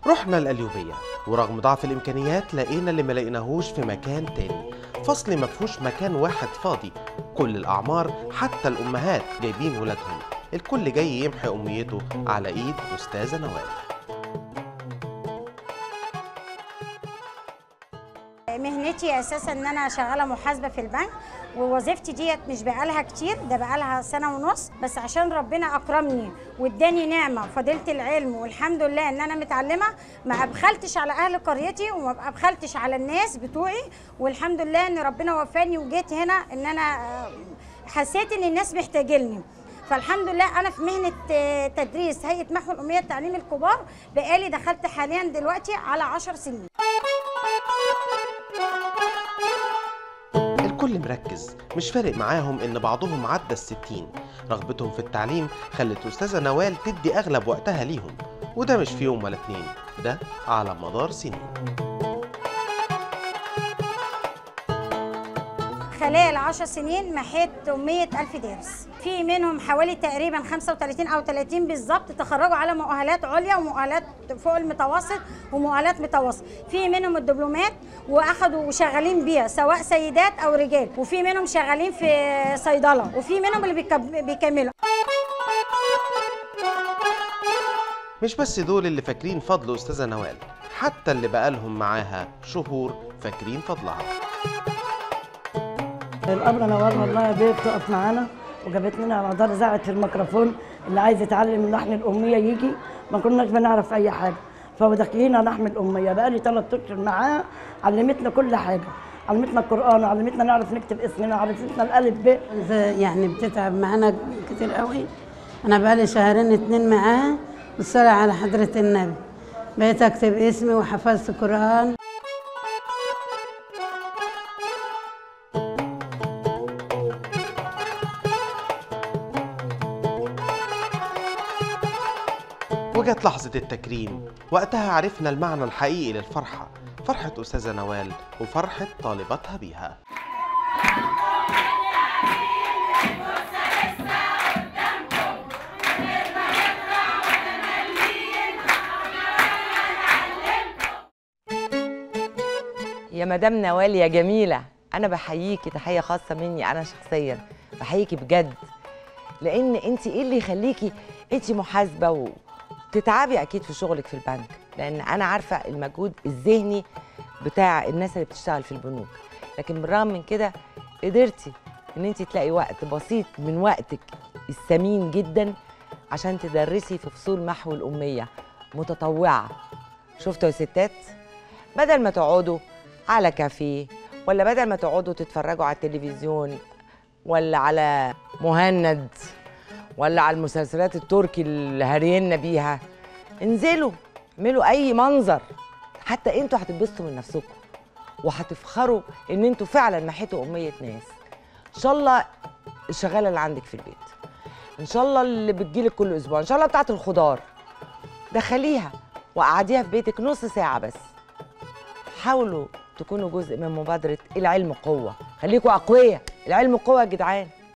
رحنا القليوبية ورغم ضعف الإمكانيات لقينا اللي ما لقيناهوش في مكان تاني فصل ما فيهوش مكان واحد فاضي كل الأعمار حتى الأمهات جايبين ولادهم الكل جاي يمحي أمنيته على إيد أستاذة نوال مهنتي اساسا ان انا شغاله محاسبه في البنك ووظيفتي ديت مش بقالها كتير ده بقالها سنه ونص بس عشان ربنا اكرمني واداني نعمه وفضيله العلم والحمد لله ان انا متعلمه ما ابخلتش على اهل قريتي وما ابخلتش على الناس بتوعي والحمد لله ان ربنا وفاني وجيت هنا ان انا آه، حسيت ان الناس محتاجيني فالحمد لله انا في مهنه آه، تدريس هيئه محو الاميه التعليم الكبار بقالي دخلت حاليا دلوقتي على 10 سنين الكل مركز مش فارق معاهم إن بعضهم عدى الستين رغبتهم في التعليم خلت أستاذة نوال تدي أغلب وقتها ليهم وده مش في يوم ولا اتنين ده على مدار سنين خلال العشر سنين محيت 100 ألف درس في منهم حوالي تقريبا 35 أو 30 بالظبط تخرجوا على مؤهلات عليا ومؤهلات فوق المتوسط ومؤهلات متوسط في منهم الدبلومات واخدوا وشغالين بيها سواء سيدات أو رجال وفي منهم شغالين في صيدلة وفي منهم اللي بيكب- بيكملوا مش بس دول اللي فاكرين فضل أستاذة نوال حتى اللي بقالهم معاها شهور فاكرين فضلها الأمر نوال والله يا بيه بتقف معانا وجابت لنا على دار إذاعة الميكروفون اللي عايز يتعلم لحن الأمية يجي ما كناش بنعرف أي حاجة فداخلين لحن الأمية بقالي ثلاث أشهر معاها علمتنا كل حاجة علمتنا القرآن علمتنا نعرف نكتب اسمنا علمتنا الألف ب يعني بتتعب معانا كتير قوي انا بقالي شهرين اتنين معاها بالصلاة على حضرة النبي بقيت اكتب اسمي وحفظت قرآن وجت لحظة التكريم وقتها عرفنا المعنى الحقيقي للفرحة فرحة أستاذة نوال وفرحة طالباتها بيها يا مدام نوال يا جميلة أنا بحييكي تحية خاصة مني أنا شخصيا بحييكي بجد لأن أنت إيه اللي يخليكي أنت محاسبة وتتعبي أكيد في شغلك في البنك لأن أنا عارفة المجهود الذهني بتاع الناس اللي بتشتغل في البنوك لكن بالرغم من كده قدرتي إن أنت تلاقي وقت بسيط من وقتك الثمين جدا عشان تدرسي في فصول محو الأمية متطوعة شفتوا يا ستات بدل ما تقعدوا على كافيه ولا بدل ما تقعدوا تتفرجوا على التلفزيون ولا على مهند ولا على المسلسلات التركي اللي هرينا بيها انزلوا اعملوا اي منظر حتى انتوا هتتبسطوا من نفسكم وهتفخروا ان انتوا فعلا محيتوا اميه ناس ان شاء الله الشغاله اللي عندك في البيت ان شاء الله اللي بتجيلك كل اسبوع ان شاء الله بتاعه الخضار دخليها وقعديها في بيتك نص ساعه بس حاولوا تكونوا جزء من مبادرة العلم قوة خليكوا أقوياء العلم قوة يا جدعان